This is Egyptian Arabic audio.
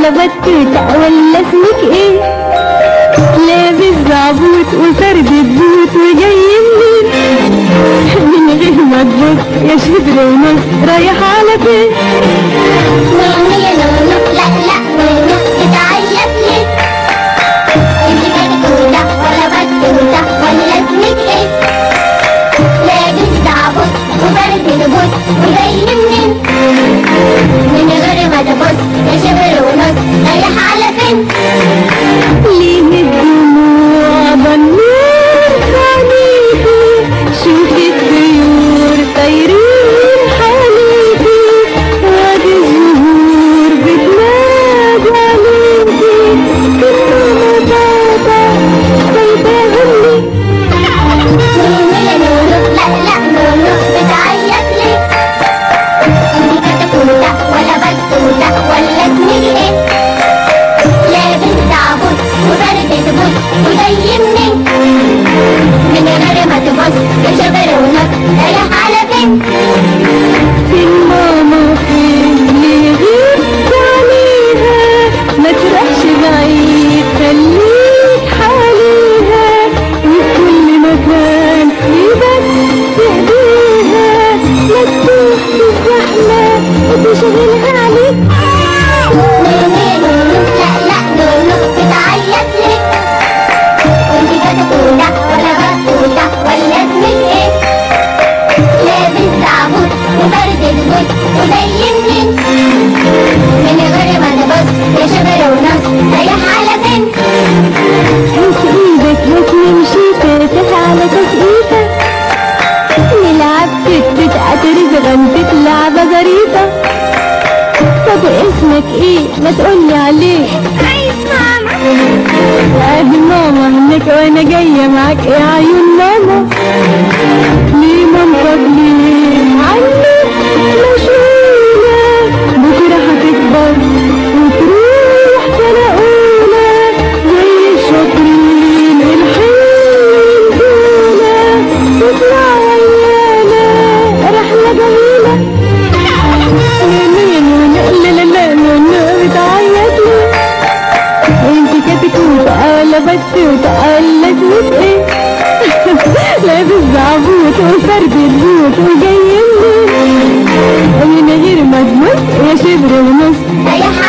ولا بطوطة ولا اسمك ايه لابس زعبوط وفرد البوت وجاي منين من غير ما تبص يا شبر ونص رايح على فين نونو يا نونو لا لا نونو بتعيط ليه انت كتكوتة ولا بطوطة ولا اسمك ايه لابس زعبوط وفرد البوت وجاي منين من غير ما تبص يا شبر ونص رايح على فين ليه الدموع ضنور حبيبي شوفي الطيور طايرين حواليكي وادي الزهور بتنادي عليكي كلنا بابا سايباهم نونو يا نونو لا لا نونو بتعيط ليه انت كتكوتة ولا بطوطة ولا اسمك ايه لابس زعبوط وفرد البوت وجاي منين من غير ما تبص يا شبر ونص رايح على فين فين ماما فين ليه غبت عليها ما تروحش بعيد خليك حواليها وفي كل مكان يبس ايديها لا تتوه في الزحمة وتشغلها عليك نونو يا نونو لا لا نونو بتعيط ليه انت كتكوتة ولا بطوطة ولا اسمك ايه لابس زعبوط وفرد البوت وجاي منين من غير ما تبص يا شبر ونص رايح على فين هات ايدك هات نمشي فاتح على تسقيفة نلعب تت تعترف غنتك لعبة ظريفة طب اسمك ايه ما تقولي عليه عايز ماما ادي ماما هناك وانا جاية معاك يا عيون ماما ليه مامتك ليه عني مشغولة بكرة هتكبر وتروح سنة أولى زي الشاطرين الحلوين دول تطلع ويانا رحلة جميلة لا لا لا لا بتعيط ليه انت كتكوتة ولا بطوطة ولا اسمك ايه لابس زعبوط وفرد البوت وجاي منين من غير ما تبص يا شبر ونص رايح